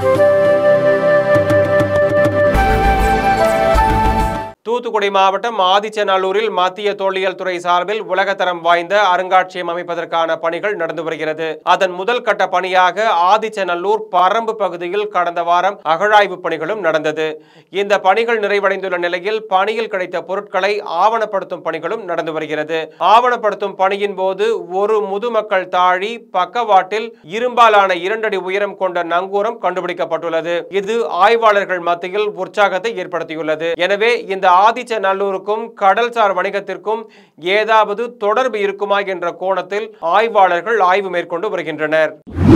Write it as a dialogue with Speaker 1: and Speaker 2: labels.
Speaker 1: தூத்துக்குடி மாவட்டம் ஆதிச்சநல்லூரில் மத்திய தொல்லியல் துறை சார்பில் உலகத்தரம் வாய்ந்த அருங்காட்சியகம் அமைப்பதற்கான பணிகள் நடந்து வருகிறது அதன் முதல் கட்ட பணியாக ஆதிச்சநல்லூர் பரம்பு பகுதியில் கடந்த வாரம் அகழாய்வு பணிகளும் நடந்தது இந்த பணிகள் நிறைவடைந்துள்ள நிலையில் பணியில் கிடைத்த பொருட்களை ஆவணப்படுத்தும் பணிகளும் நடந்து வருகிறது ஆவணப்படுத்தும் பணியின் போது ஒரு முதுமக்கள் தாழி பக்கவாட்டில் இரும்பாலான இரண்டடி உயரம் கொண்ட நங்கூரம் கண்டுபிடிக்கப்பட்டுள்ளது இது ஆய்வாளர்கள் மத்தியில் உற்சாகத்தை ஏற்படுத்தியுள்ளது எனவே இந்த ஆதிச்சநல்லூருக்கும் கடல்சார் வணிகத்திற்கும் ஏதாவது தொடர்பு இருக்குமா என்ற கோணத்தில் ஆய்வாளர்கள் ஆய்வு மேற்கொண்டு வருகின்றனர்